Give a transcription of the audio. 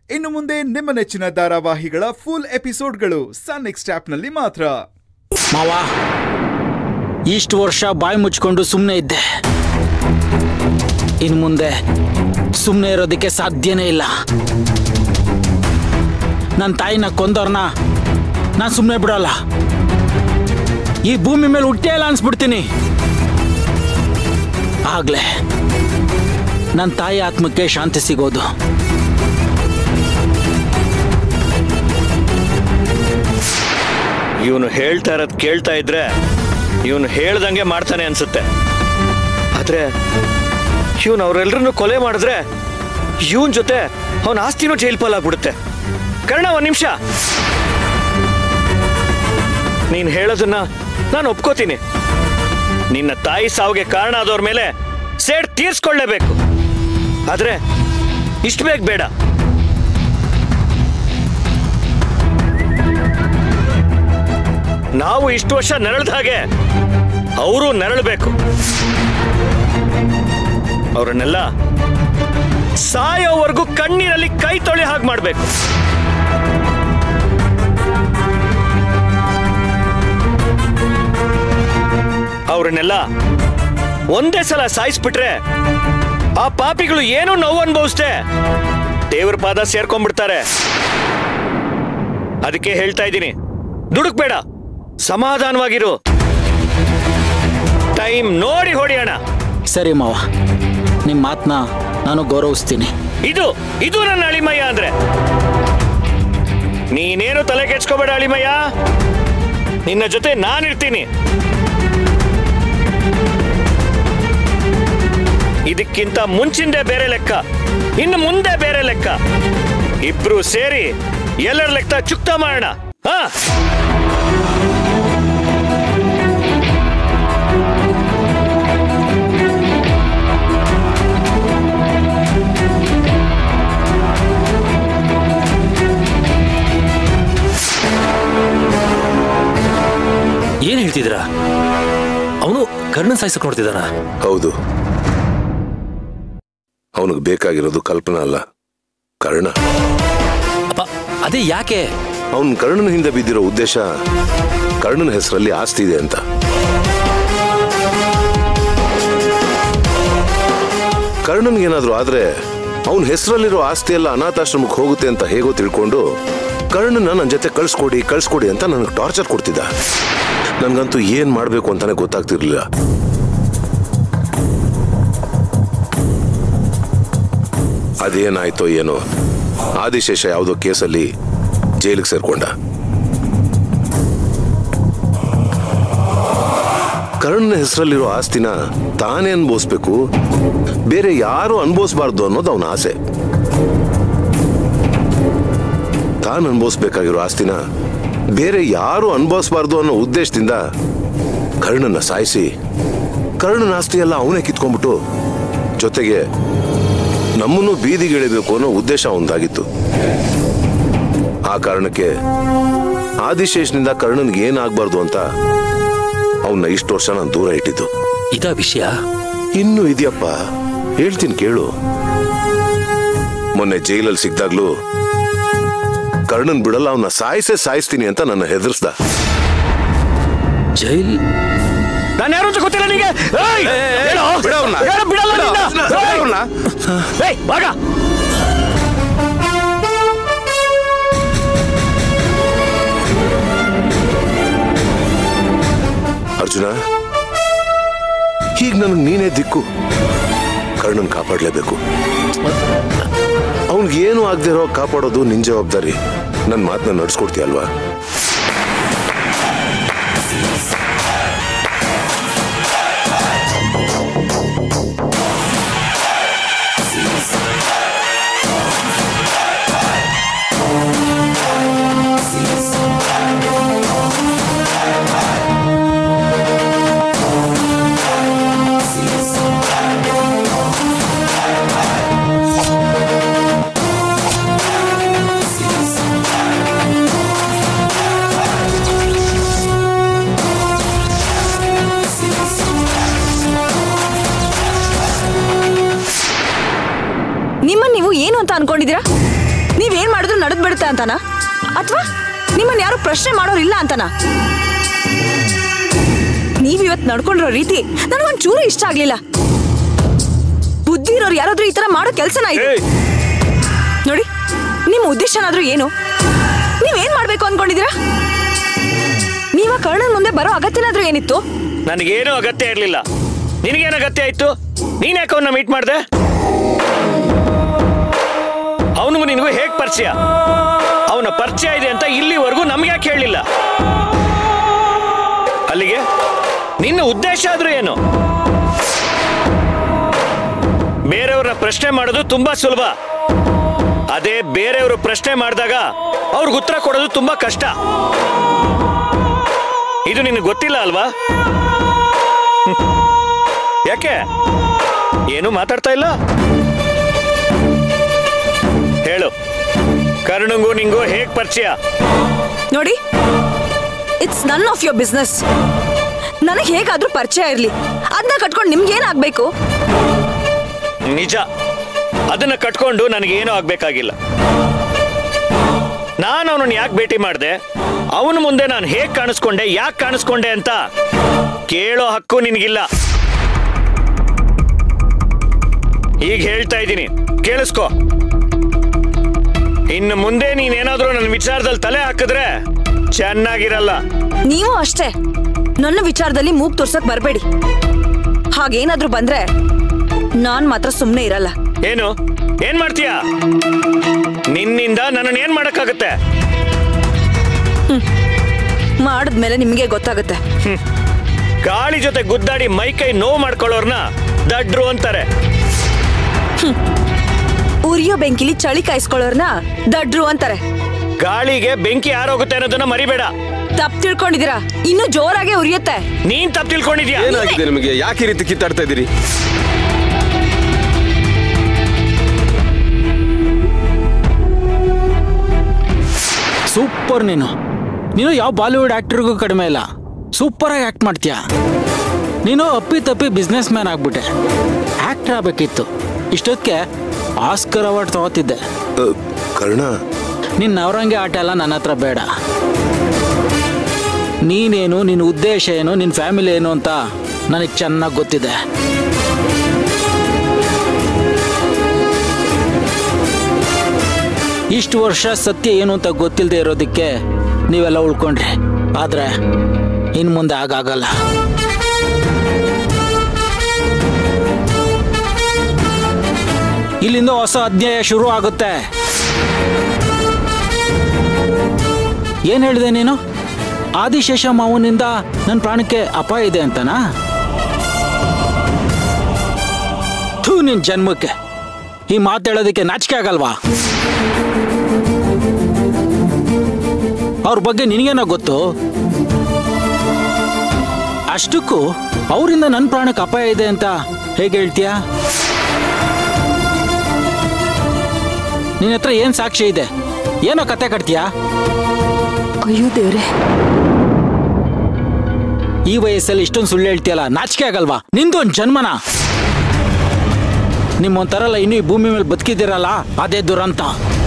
ಇನ್ನು ಮುಂದೆ ನಿಮ್ಮ ನೆಚ್ಚಿನ ಧಾರಾವಾಹಿಗಳ ಫುಲ್ ಎಪಿಸೋಡ್ಗಳು ಸನ್ ನೆಕ್ಸ್ಟ್ ಆಪ್ನಲ್ಲಿ ಮಾತ್ರ ಮಾವ ಇಷ್ಟು ವರ್ಷ ಬಾಯಿ ಮುಚ್ಕೊಂಡು ಸುಮ್ಮನೆ ಇದ್ದೆ ಇನ್ನು ಮುಂದೆ ಸುಮ್ಮನೆ ಇರೋದಕ್ಕೆ ಸಾಧ್ಯನೇ ಇಲ್ಲ ನನ್ನ ತಾಯಿನ ಕೊಂದವ್ರನ್ನ ನಾನು ಸುಮ್ಮನೆ ಬಿಡೋಲ್ಲ ಈ ಭೂಮಿ ಮೇಲೆ ಹುಟ್ಟೇ ಇಲ್ಲ ಅನ್ಸ್ಬಿಡ್ತೀನಿ ಆಗ್ಲೇ ನನ್ನ ತಾಯಿ ಆತ್ಮಕ್ಕೆ ಶಾಂತಿ ಸಿಗೋದು ಇವನು ಹೇಳ್ತಾ ಇರೋದ್ ಕೇಳ್ತಾ ಇದ್ರೆ ಇವನು ಹೇಳ್ದಂಗೆ ಮಾಡ್ತಾನೆ ಅನ್ಸುತ್ತೆ ಆದ್ರೆ ಇವನು ಅವ್ರೆಲ್ರನ್ನೂ ಕೊಲೆ ಮಾಡಿದ್ರೆ ಇವನ್ ಜೊತೆ ಅವನ ಆಸ್ತಿನೂ ಜೈಲ್ ಪಾಲಾಗ್ಬಿಡುತ್ತೆ ಕರ್ಣ ಒಂದ್ ನಿಮಿಷ ನೀನ್ ಹೇಳೋದನ್ನ ನಾನು ಒಪ್ಕೋತೀನಿ ನಿನ್ನ ತಾಯಿ ಸಾವಿಗೆ ಕಾರಣ ಆದವ್ರ ಮೇಲೆ ಸೇಡ್ ತೀರ್ಸ್ಕೊಳ್ಳೇಬೇಕು ಆದ್ರೆ ಇಷ್ಟು ಬೇಗ ಬೇಡ ನಾವು ಇಷ್ಟು ವರ್ಷ ನೆರಳ್ದ ಹಾಗೆ ಅವರು ನೆರಳಬೇಕು ಅವರನ್ನೆಲ್ಲ ಸಾಯೋವರೆಗೂ ಕಣ್ಣೀರಲ್ಲಿ ಕೈ ತೊಳೆ ಹಾಗೆ ಮಾಡಬೇಕು ಅವರನ್ನೆಲ್ಲ ಒಂದೇ ಸಲ ಸಾಯಿಸ್ಬಿಟ್ರೆ ಆ ಪಾಪಿಗಳು ಏನೋ ನೋವು ಅನುಭವಿಸ್ದೆ ದೇವ್ರ ಪಾದ ಸೇರ್ಕೊಂಡ್ಬಿಡ್ತಾರೆ ಅದಕ್ಕೆ ಹೇಳ್ತಾ ಇದ್ದೀನಿ ದುಡುಕ್ಬೇಡ ಸಮಾಧಾನವಾಗಿರು ಟೈಮ್ ನೋಡಿ ಹೊಡಿಯೋಣ ಸರಿ ಮಾವ ನಿಮ್ಮ ಮಾತನ್ನ ನಾನು ಗೌರವಿಸ್ತೀನಿ ಇದು ಇದು ನನ್ನ ಅಳಿಮಯ್ಯ ಅಂದ್ರೆ ನೀನೇನು ತಲೆ ಕೆಡ್ಸ್ಕೋಬೇಡ ಅಳಿಮಯ್ಯ ನಿನ್ನ ಜೊತೆ ನಾನಿರ್ತೀನಿ ಇದಕ್ಕಿಂತ ಮುಂಚಿಂದೆ ಬೇರೆ ಲೆಕ್ಕ ಇನ್ನು ಮುಂದೆ ಬೇರೆ ಲೆಕ್ಕ ಇಬ್ರು ಸೇರಿ ಎಲ್ಲರ ಲೆಕ್ಕ ಚುಕ್ತ ಮಾಡೋಣ ಹಾ ಏನ್ ಹೇಳ್ತಿದ್ದೀರಾ ಅವನು ಕರ್ಣನ್ ಸಾಯಿಸಕ್ ನೋಡ್ತಿದ್ದಾನ ಹೌದು ಅವನಿಗೆ ಬೇಕಾಗಿರೋದು ಕಲ್ಪನಾ ಅಲ್ಲ ಕರ್ಣ ಅಪ್ಪ ಅದೇ ಯಾಕೆ ಅವನ್ ಕರ್ಣನ ಹಿಂದೆ ಬಿದ್ದಿರೋ ಉದ್ದೇಶ ಕರ್ಣನ ಹೆಸರಲ್ಲಿ ಆಸ್ತಿ ಇದೆ ಅಂತ ಕರ್ಣನ್ಗೇನಾದ್ರೂ ಆದ್ರೆ ಅವನ ಹೆಸರಲ್ಲಿರೋ ಆಸ್ತಿ ಎಲ್ಲ ಅನಾಥಾಶ್ರಮಕ್ಕೆ ಹೋಗುತ್ತೆ ಅಂತ ಹೇಗೋ ತಿಳ್ಕೊಂಡು ಕರ್ಣನ ನನ್ನ ಜೊತೆ ಕಳ್ಸ್ಕೊಡಿ ಕಳ್ಸ್ಕೊಡಿ ಅಂತ ನನಗೆ ಟಾರ್ಚರ್ ಕೊಡ್ತಿದ್ದ ನನ್ಗಂತೂ ಏನ್ ಮಾಡ್ಬೇಕು ಅಂತಾನೆ ಗೊತ್ತಾಗ್ತಿರ್ಲಿಲ್ಲ ಅದೇನಾಯ್ತೋ ಏನೋ ಆದಿಶೇಷ ಯಾವುದೋ ಕೇಸಲ್ಲಿ ಜೈಲಿಗೆ ಸೇರ್ಕೊಂಡ ಕರ್ಣನ ಹೆಸರಲ್ಲಿರೋ ಆಸ್ತಿನ ತಾನೇ ಅನ್ಭವಿಸ್ಬೇಕು ಬೇರೆ ಯಾರು ಅನ್ಭವಿಸ್ಬಾರ್ದು ಅನ್ನೋದು ಅವನ ಆಸೆ ತಾನು ಅನ್ಭವಿಸ್ಬೇಕಾಗಿರೋ ಆಸ್ತಿನ ಬೇರೆ ಯಾರು ಅನ್ಭವಿಸ್ಬಾರ್ದು ಅನ್ನೋ ಉದ್ದೇಶದಿಂದ ಕರ್ಣನ ಸಾಯಿಸಿ ಕರ್ಣನ ಆಸ್ತಿ ಎಲ್ಲ ಅವನೇ ಕಿತ್ಕೊಂಡ್ಬಿಟ್ಟು ಜೊತೆಗೆ ನಮ್ಮನ್ನು ಬೀದಿಗಿಳಿಬೇಕು ಅನ್ನೋ ಉದ್ದೇಶ ಅವನದಾಗಿತ್ತು ಆ ಕಾರಣಕ್ಕೆ ಆದಿಶೇಷನಿಂದ ಕರ್ಣನ್ಗೆ ಏನಾಗ್ಬಾರ್ದು ಅಂತ ಅವನ್ನ ಇಷ್ಟು ವರ್ಷ ನಾನು ದೂರ ಇಟ್ಟಿದ್ದು ಇದಾ ವಿಷಯ ಇನ್ನೂ ಇದೆಯಪ್ಪ ಹೇಳ್ತೀನಿ ಕೇಳು ಮೊನ್ನೆ ಜೈಲಲ್ಲಿ ಸಿಕ್ದಾಗ್ಲೂ ಕರ್ಣನ್ ಬಿಡಲ್ಲ ಅವನ್ನ ಸಾಯಿಸೇ ಸಾಯಿಸ್ತೀನಿ ಅಂತ ನನ್ನ ಹೆದರ್ಸ್ದ ಜೈಲ್ ನಾನು ಯಾರು ಅಂತ ಗೊತ್ತಿಲ್ಲ ನಿನಗೆ ಏಯ್! ಹೇಳು! ಹೇಳು, ಬಿಡಲ್ಲ ನಿನ್ನ! ಏಯ್! ಏಯ್, ಬಾಗ! ಅರ್ಜುನ ಈಗ ನನಗೆ ನೀನೇ ದಿಕ್ಕು ಕರ್ಣನ್ ಕಾಪಾಡ್ಲೇಬೇಕು ಅವನ್ಗೆ ಏನು ಆಗದೆ ಇರೋ ಕಾಪಾಡೋದು ನಿನ್ ಜವಾಬ್ದಾರಿ ನನ್ನ ಮಾತನ್ನ ನಡ್ಸ್ಕೊಡ್ತೀಯಲ್ವಾ Thank ನೀವೇನ್ ಮಾಡಿದ್ರು ನಡೆದ್ ಬಿಡುತ್ತೆ ಅಂತನಾ ಅಥವಾ ನಿಮ್ಮನ್ನ ಯಾರು ಪ್ರಶ್ನೆ ಮಾಡೋರು ಇಲ್ಲ ಅಂತನಾ ನೀವ್ ಇವತ್ ನಡ್ಕೊಂಡಿರೋ ರೀತಿ ನನಗೊಂದ್ ಚೂರು ಇಷ್ಟ ಆಗ್ಲಿಲ್ಲ ಬುದ್ಧಿ ಇರೋರು ಯಾರಾದ್ರೂ ಈ ತರ ಮಾಡೋ ಕೆಲ್ಸನ ಇದು ಏಯ್ ನೋಡಿ ನಿಮ್ಮ ಉದ್ದೇಶನಾದ್ರೂ ಏನು ನೀವೇನ್ ಮಾಡ್ಬೇಕು ಅನ್ಕೊಂಡಿದೀರಾ ನೀವ ಕರ್ಣನ್ ಮುಂದೆ ಬರೋ ಅಗತ್ಯನಾದ್ರೂ ಏನಿತ್ತು ನನಗೇನು ಅಗತ್ಯ ಇರಲಿಲ್ಲ ನಿನಗೇನು ಅಗತ್ಯ ಆಯ್ತು ನೀನ್ ಯಾಕೆ ಅವನ್ನ ಮೀಟ್ ಮಾಡ್ದೆ ಅವನಿಗೂ ನಿನಗೂ ಹೇಗ್ ಪರಿಚಯ ಅವನ ಪರಿಚಯ ಇದೆ ಅಂತ ಇಲ್ಲಿವರೆಗೂ ನಮ್ಗೆ ಯಾಕೆ ಹೇಳಲಿಲ್ಲ ಅಲ್ಲಿಗೆ ನಿನ್ನ ಉದ್ದೇಶ ಆದ್ರೂ ಏನು ಬೇರೆಯವ್ರನ್ನ ಪ್ರಶ್ನೆ ಮಾಡೋದು ತುಂಬಾ ಸುಲಭ ಅದೇ ಬೇರೆಯವರು ಪ್ರಶ್ನೆ ಮಾಡಿದಾಗ ಅವ್ರಿಗೆ ಉತ್ತರ ಕೊಡೋದು ತುಂಬಾ ಕಷ್ಟ ಇದು ನಿನಗೆ ಗೊತ್ತಿಲ್ಲ ಅಲ್ವಾ ಹ್ಮ್. ಯಾಕೆ ಏನು ಮಾತಾಡ್ತಾ ಇಲ್ಲ ಹೇಳು ಕರ್ಣಂಗೂ ನಿಂಗೂ ಹೇಗ್ ಪರಿಚಯ ನೋಡಿ it's none of your business ನನಗೆ ಹೇಗಾದ್ರೂ ಪರಿಚಯ ಇರ್ಲಿ ಅದನ್ನ ಕಟ್ಕೊಂಡು ನಿಮ್ಗೆ ಏನಾಗ್ಬೇಕು ನಿಜ ಅದನ್ನ ಕಟ್ಕೊಂಡು ನನಗೇನೂ ಆಗ್ಬೇಕಾಗಿಲ್ಲ ನಾನು ಅವನನ್ನ ಯಾಕೆ ಭೇಟಿ ಮಾಡಿದೆ ಅವನ ಮುಂದೆ ನಾನು ಹೇಗ್ ಕಾಣಿಸ್ಕೊಂಡೆ ಯಾಕೆ ಕಾಣಿಸ್ಕೊಂಡೆ ಅಂತ ಕೇಳೋ ಹಕ್ಕು ನಿನಗಿಲ್ಲ ಈಗ ಹೇಳ್ತಾ ಇದ್ದೀನಿ ಕೇಳಿಸ್ಕೊ ಇನ್ನು ಮುಂದೆ ನೀನೇನಾದ್ರೂ ನನ್ನ ವಿಚಾರದಲ್ಲಿ ತಲೆ ಹಾಕಿದ್ರೆ ಚೆನ್ನಾಗಿರಲ್ಲ ನೀವು ಅಷ್ಟೇ ನನ್ನ ವಿಚಾರದಲ್ಲಿ ಮೂಗ್ ತೋರ್ಸಕ್ ಬರಬೇಡಿ ಹಾಗೇನಾದ್ರೂ ಬಂದ್ರೆ ನಾನ್ ಮಾತ್ರ ಸುಮ್ಮನೆ ಇರಲ್ಲ ಏನು ಏನ್ ಮಾಡ್ತೀಯಾ ನಿನ್ನಿಂದ ನನ್ನನ್ನು ಏನ್ ಮಾಡಕ್ಕಾಗತ್ತೆ ಮಾಡಿದ್ಮೇಲೆ ನಿಮಗೆ ಗೊತ್ತಾಗುತ್ತೆ ಗಾಳಿ ಜೊತೆ ಗುದ್ದಾಡಿ ಮೈಕೈ ನೋವು ಮಾಡ್ಕೊಳ್ಳೋರ್ನ ದಡ್ರು ಅಂತಾರೆ ಉರಿಯೋ ಬೆಂಕಿಲಿ ಚಳಿ ಕಾಯಿಸ್ಕೊಳ್ಳೋರ್ನ ದಡ್ರು ಅಂತಾರೆ ಗಾಳಿಗೆ ಬೆಂಕಿ ಆರೋಗುತ್ತೆ ಅನ್ನೋದನ್ನ ಮರಿಬೇಡ ತಪ್ಪು ತಿಳ್ಕೊಂಡಿದೀರಾ ಇನ್ನು ಜೋರಾಗೆ ಉರಿಯುತ್ತೆ ನೀನ್ ತಪ್ಪು ತಿಳ್ಕೊಂಡಿದ್ಯಾ ಏನಾಗಿದೆ ನಿಮಗೆ ಯಾಕೆ ಈ ರೀತಿ ಕಿತ್ತಾಡ್ತಾ ಇದ್ದೀರಿ ಸೂಪರ್ ನೀನು ನೀನು ಯಾವ ಬಾಲಿವುಡ್ ಆಕ್ಟರ್ಗೂ ಕಡಿಮೆ ಇಲ್ಲ ಸೂಪರಾಗಿ ಆಕ್ಟ್ ಮಾಡ್ತೀಯ ನೀನು ಅಪ್ಪಿ ತಪ್ಪಿ ಬಿಸ್ನೆಸ್ ಮ್ಯಾನ್ ಆಗ್ಬಿಟ್ಟೆ ಆಕ್ಟರ್ ಆಗಬೇಕಿತ್ತು ಇಷ್ಟೊತ್ತಿಗೆ ಆಸ್ಕರ್ ಅವಾರ್ಡ್ ತಗೋತಿದ್ದೆ ಅ, ಕರ್ಣ ನಿನ್ನ ನವರಂಗಿ ಆಟ ಎಲ್ಲ ನನ್ನ ಹತ್ರ ಬೇಡ ನೀನೇನು ನಿನ್ನ ಉದ್ದೇಶ ಏನು ನಿನ್ನ ಫ್ಯಾಮಿಲಿ ಏನು ಅಂತ ನನಗೆ ಚೆನ್ನಾಗಿ ಗೊತ್ತಿದೆ ಇಷ್ಟು ವರ್ಷ ಸತ್ಯ ಏನು ಅಂತ ಗೊತ್ತಿಲ್ಲದೆ ಇರೋದಕ್ಕೆ ನೀವೆಲ್ಲ ಉಳ್ಕೊಂಡ್ರಿ ಆದರೆ ಇನ್ನು ಮುಂದೆ ಆಗಾಗಲ್ಲ ಇಲ್ಲಿಂದ ಹೊಸ ಅಧ್ಯಾಯ ಶುರು ಆಗುತ್ತೆ ಏನ್ ಹೇಳಿದೆ ನೀನು ಆದಿಶೇಷ ಮಾವನಿಂದ ನನ್ನ ಪ್ರಾಣಕ್ಕೆ ಅಪಾಯ ಇದೆ ಅಂತನಾ ಥೂ ನಿನ್ ಜನ್ಮಕ್ಕೆ ಈ ಮಾತಾಡೋದಕ್ಕೆ ನಾಚಿಕೆ ಆಗಲ್ವಾ ಅವ್ರ ಬಗ್ಗೆ ನಿನಗೇನೋ ಗೊತ್ತು ಅಷ್ಟಕ್ಕೂ ಅವರಿಂದ ನನ್ನ ಪ್ರಾಣಕ್ಕೆ ಅಪಾಯ ಇದೆ ಅಂತ ಹೇಗೆ ಹೇಳ್ತೀಯಾ ನಿನ್ನ ಹತ್ರ ಏನ್ ಸಾಕ್ಷಿ ಇದೆ ಏನೋ ಕತೆ ಕಟ್ತೀಯಾ ಅಯ್ಯೋ ದೇವ್ರೆ ಈ ವಯಸ್ಸಲ್ಲಿ ಇಷ್ಟೊಂದು ಸುಳ್ಳು ಹೇಳ್ತೀಯಲ್ಲ ನಾಚಿಕೆ ಆಗಲ್ವಾ ನಿಂದೊಂದು ಜನ್ಮನ ನಿಮ್ಮೊಂಥರಲ್ಲ ಇನ್ನೂ ಈ ಭೂಮಿ ಮೇಲೆ ಬದುಕಿದ್ದೀರಲ್ಲ ಅದೇ ದುರಂತ